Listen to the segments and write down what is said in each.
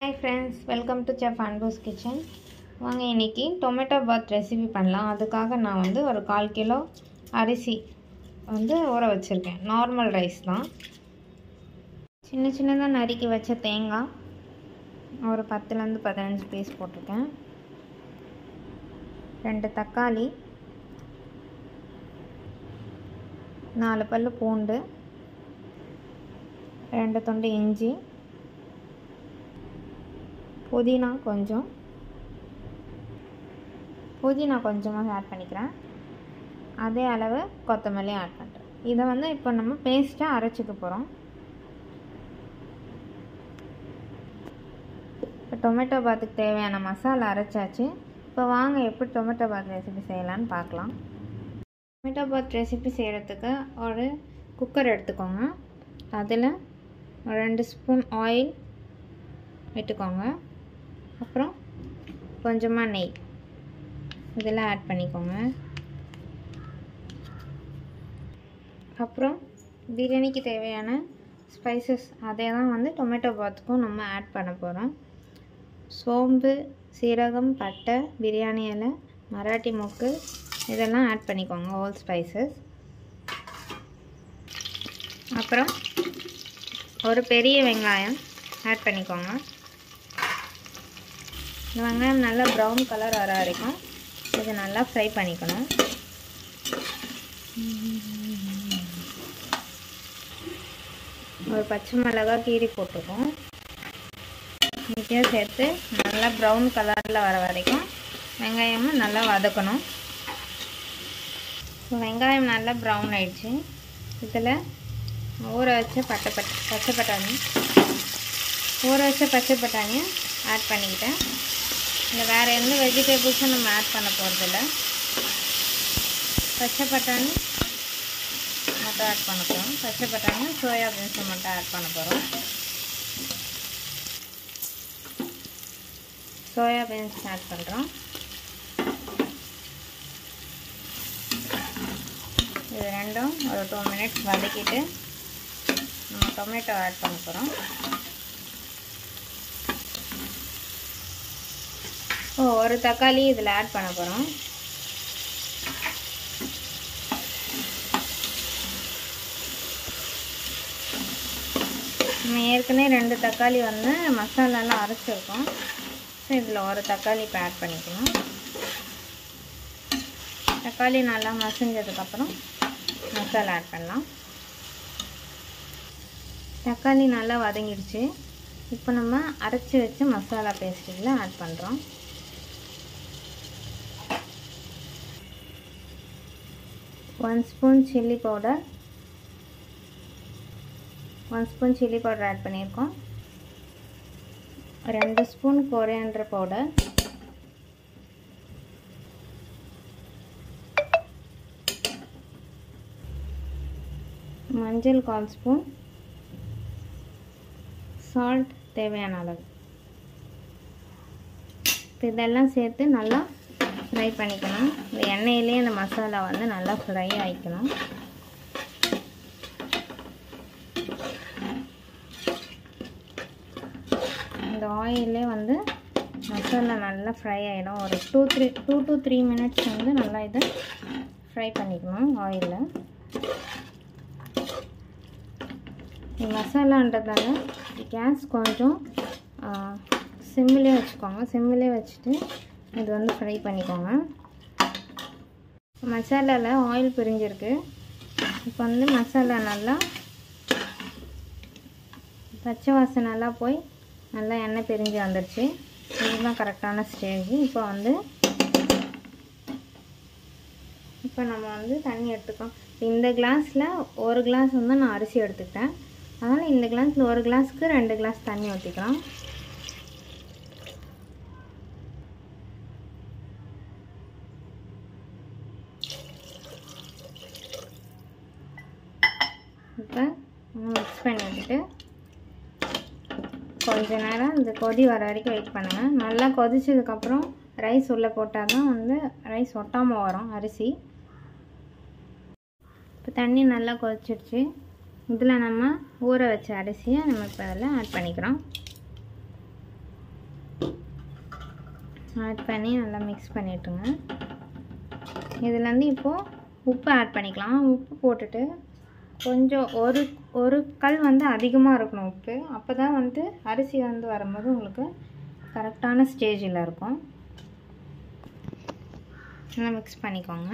hi friends welcome to chef Anbu's kitchen வாங்க இன்றைக்கி tomato bath recipe பண்ணலாம் அதுக்காக நான் வந்து ஒரு கால் கிலோ அரிசி வந்து ஊற வச்சுருக்கேன் நார்மல் ரைஸ் தான் சின்ன சின்னதாக நறுக்கி வச்ச தேங்காய் ஒரு பத்துலேருந்து பதினஞ்சு பீஸ் போட்டிருக்கேன் ரெண்டு தக்காளி நாலு பல்லு பூண்டு ரெண்டு துண்டு இஞ்சி புதினா கொஞ்சம் புதினா கொஞ்சமாக ஆட் பண்ணிக்கிறேன் அதே அளவு கொத்தமல்லி ஆட் பண்ணுறேன் இதை வந்து இப்போ நம்ம பேஸ்ட்டாக அரைச்சிக்க போகிறோம் இப்போ டொமேட்டோ பாத்துக்கு தேவையான மசாலா அரைச்சாச்சு இப்போ வாங்க எப்படி டொமேட்டோ பாத் ரெசிபி செய்யலான்னு பார்க்கலாம் டொமேட்டோ பாத் ரெசிபி செய்கிறதுக்கு ஒரு குக்கர் எடுத்துக்கோங்க அதில் ரெண்டு ஸ்பூன் ஆயில் விட்டுக்கோங்க அப்புறம் கொஞ்சமாக நெய் இதெல்லாம் ஆட் பண்ணிக்கோங்க அப்புறம் பிரியாணிக்கு தேவையான ஸ்பைசஸ் அதே தான் வந்து டொமேட்டோ பாத்துக்கும் நம்ம ஆட் பண்ண போகிறோம் சோம்பு சீரகம் பட்டை பிரியாணி இலை மராட்டி மொக்கு இதெல்லாம் ஆட் பண்ணிக்கோங்க ஹோல் ஸ்பைசஸ் அப்புறம் ஒரு பெரிய வெங்காயம் ஆட் பண்ணிக்கோங்க இந்த வெங்காயம் நல்லா ப்ரௌன் கலர் வர வரைக்கும் இது நல்லா ஃப்ரை பண்ணிக்கணும் ஒரு பச்சை மிளகா கீரி போட்டிருக்கோம் இதையும் சேர்த்து நல்லா ப்ரௌன் கலரில் வர வரைக்கும் வெங்காயமும் நல்லா வதக்கணும் வெங்காயம் நல்லா ப்ரௌன் ஆயிடுச்சு இதில் ஊற வச்ச பட்டை பட்டை பச்சை பட்டாணி ஊற வச்ச பச்சை பட்டாணியை ஆட் பண்ணிக்கிட்டேன் இல்லை வேறு எந்த வெஜிடபிள்ஸும் நம்ம ஆட் பண்ண போகிறதில்ல பச்சை பட்டாணி மட்டும் ஆட் பண்ண போகிறோம் பச்சை பட்டாணி சோயா பீன்ஸை மட்டும் ஆட் பண்ண போகிறோம் சோயா பீன்ஸ் ஆட் பண்ணுறோம் இது ரெண்டும் ஒரு டூ மினிட்ஸ் வதக்கிட்டு நம்ம டொமேட்டோ ஆட் பண்ண போகிறோம் ஓ ஒரு தக்காளி இதில் ஆட் பண்ண போகிறோம் நம்ம ஏற்கனவே ரெண்டு தக்காளி வந்து மசாலாலாம் அரைச்சிருக்கோம் ஸோ இதில் ஒரு தக்காளி இப்போ ஆட் பண்ணிக்கணும் தக்காளி நல்லா மசிஞ்சதுக்கப்புறம் மசாலா ஆட் பண்ணலாம் தக்காளி நல்லா வதங்கிடுச்சு இப்போ நம்ம அரைச்சி வச்ச மசாலா பேஸ்ட்டில் ஆட் பண்ணுறோம் one spoon chilli powder one spoon chilli powder add பண்ணியிருக்கோம் ரெண்டு ஸ்பூன் கொரியாண்டர் பவுடர் மஞ்சள் கால் ஸ்பூன் சால்ட் தேவையான அளவு இதெல்லாம் சேர்த்து நல்லா ஃப்ரை பண்ணிக்கணும் இந்த எண்ணெயிலே அந்த மசாலா வந்து நல்லா ஃப்ரை ஆகிக்கணும் இந்த ஆயிலே வந்து மசாலா நல்லா ஃப்ரை ஆகிடும் ஒரு two three two to three minutes வந்து நல்லா இதை ஃப்ரை பண்ணிக்கணும் ஆயிலில் மசாலான்றதால கேஸ் கொஞ்சம் சிம்மிலே வச்சுக்கோங்க சிம்மிலே வச்சுட்டு இது வந்து ஃப்ரை பண்ணிக்கோங்க மசாலாவில் ஆயில் பிரிஞ்சிருக்கு இப்போ வந்து மசாலா நல்லா பச்சை வாசம் நல்லா போய் நல்லா எண்ணெய் பிரிஞ்சு வந்துடுச்சு இதுதான் கரெக்டான ஸ்டேஜ் இப்போ வந்து இப்போ நம்ம வந்து தண்ணி எடுத்துக்கோம் இந்த கிளாஸில் ஒரு கிளாஸ் வந்து நான் அரிசி எடுத்துக்கிட்டேன் அதனால் இந்த கிளாஸில் ஒரு கிளாஸுக்கு ரெண்டு கிளாஸ் தண்ணி ஊற்றிக்கலாம் இப்போ மிக்ஸ் பண்ணி விட்டுட்டு கொஞ்ச நேரம் இந்த கொதி வர வரைக்கும் வெயிட் பண்ணுங்கள் நல்லா கொதிச்சதுக்கப்புறம் ரைஸ் உள்ளே போட்டால் தான் வந்து ரைஸ் ஒட்டாமல் வரும் அரிசி இப்போ தண்ணி நல்லா கொதிச்சிடுச்சு இதில் நம்ம ஊற வச்ச அரிசியை நம்ம இப்போ அதில் ஆட் பண்ணிக்கிறோம் ஆட் பண்ணி நல்லா மிக்ஸ் பண்ணிட்டுருங்க இதுலேருந்து இப்போது உப்பு ஆட் பண்ணிக்கலாம் உப்பு போட்டுட்டு கொஞ்சம் ஒரு ஒரு கல் வந்து அதிகமாக இருக்கணும் உப்பு அப்போ தான் வந்து அரிசி வந்து வரும்போது உங்களுக்கு கரெக்டான ஸ்டேஜில் இருக்கும் நல்லா மிக்ஸ் பண்ணிக்கோங்க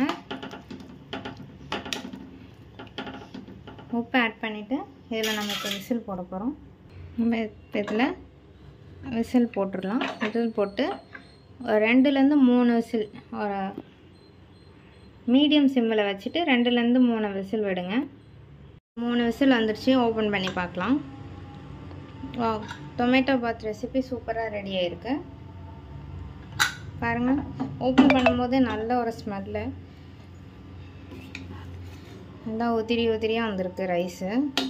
உப்பு ஆட் பண்ணிவிட்டு இதில் நம்ம இப்போ விசில் போட போகிறோம் நம்ம இப்போ இதில் விசில் போட்டுடலாம் விசில் போட்டு ஒரு ரெண்டுலேருந்து மூணு விசில் ஒரு மீடியம் சிம்மில் வச்சுட்டு ரெண்டுலேருந்து மூணு விசில் விடுங்க மூணு விசில் வந்துடுச்சு ஓப்பன் பண்ணி பார்க்கலாம் வா டொமேட்டோ பாத் ரெசிபி சூப்பராக ரெடி ஆயிருக்கு பாருங்கள் ஓப்பன் பண்ணும்போது நல்ல ஒரு ஸ்மெல்லு நல்லா உதிரி உதிரியாக வந்திருக்கு ரைஸு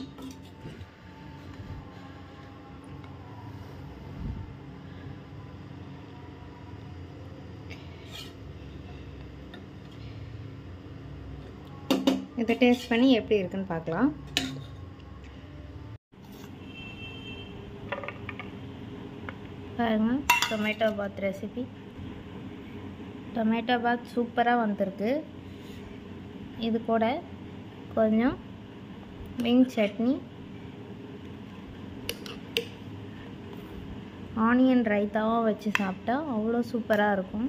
இதை டேஸ்ட் பண்ணி எப்படி இருக்குன்னு பார்க்கலாம் பாருங்க tomato bath recipe tomato bath சூப்பராக வந்திருக்கு இது கூட கொஞ்சம் மீன் சட்னி ஆனியன் ரைத்தாவும் வச்சு சாப்பிட்டா அவ்வளோ சூப்பராக இருக்கும்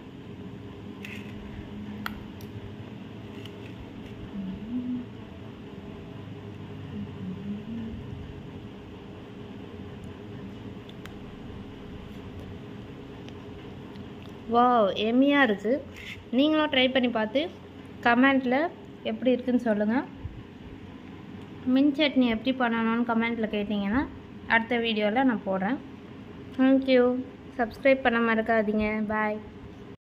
வாவ் எம்மியாக இருக்குது நீங்களும் ட்ரை பண்ணி பார்த்து கமெண்ட்டில் எப்படி இருக்குன்னு சொல்லுங்கள் மின் சட்னி எப்படி பண்ணணும்னு கமெண்ட்டில் கேட்டிங்கன்னா அடுத்த வீடியோவில் நான் போடுறேன் தேங்க்யூ சப்ஸ்கிரைப் பண்ண மறக்காதீங்க பாய்